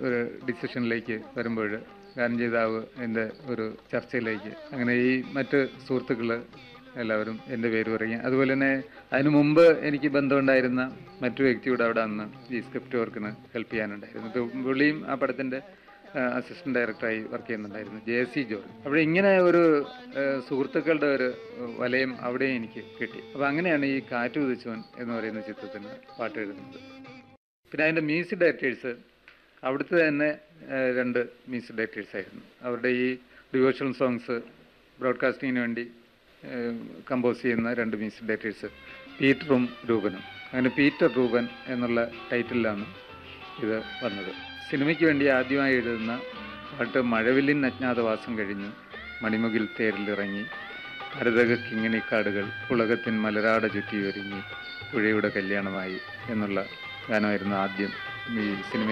ഒരു ഡിസിഷനിലേക്ക് വരുമ്പോൾ ഗാനം ചെയ്താവ് എൻ്റെ ഒരു ചർച്ചയിലേക്ക് അങ്ങനെ ഈ മറ്റ് സുഹൃത്തുക്കൾ എല്ലാവരും എൻ്റെ പേര് പറയും അതുപോലെ തന്നെ അതിനു മുമ്പ് എനിക്ക് ബന്ധമുണ്ടായിരുന്ന മറ്റു വ്യക്തിയോട് അവിടെ അന്ന് ഈ സ്ക്രിപ്റ്റ് വർക്കിന് ഹെൽപ്പ് ചെയ്യാനുണ്ടായിരുന്നു ഇത് പുള്ളിയും ആ പടത്തിൻ്റെ അസിസ്റ്റന്റ് ഡയറക്ടറായി വർക്ക് ചെയ്യുന്നുണ്ടായിരുന്നു ജെ സി ജോർജ് അവിടെ ഇങ്ങനെ ഒരു ഏഹ്, സുഹൃത്തുക്കളുടെ ഒരു വലയം അവിടെ എനിക്ക് കിട്ടി അപ്പോൾ അങ്ങനെയാണ് ഈ കാറ്റ് ഉദിച്ചവൻ എന്ന് പറയുന്ന ചിത്രത്തിന് പാട്ട് എഴുതുന്നത് പിന്നെ അതിൻ്റെ മ്യൂസിക് ഡയറക്ടേഴ്സ് അവിടുത്തെ തന്നെ ഏഹ്, രണ്ട് മ്യൂസിക് ഡയറക്ടേഴ്സ് ആയിരുന്നു അവരുടെ ഈ ഡിവോഷണൽ സോങ്സ് ബ്രോഡ്കാസ്റ്റിങ്ങിന് വേണ്ടി കമ്പോസ് ചെയ്യുന്ന രണ്ട് മ്യൂസിക് ഡയറക്ടേഴ്സ് പീറ്ററും രൂപനും അങ്ങനെ പീറ്റർ രൂപൻ എന്നുള്ള ടൈറ്റിലാണ് ഇത് വന്നത് സിനിമയ്ക്ക് വേണ്ടി ആദ്യമായി എഴുതുന്ന പാട്ട് മഴവില്ലിൻ അജ്ഞാതവാസം കഴിഞ്ഞു മണിമുകിൽ തേരിലിറങ്ങി ഭരതക കിങ്ങിണിക്കാടുകൾ ഉലകത്തിൻ മലരാട ചുറ്റി ഒരുങ്ങി പുഴയുടെ കല്യാണമായി എന്നുള്ള ഗാനമായിരുന്നു ആദ്യം ഈ സിനിമ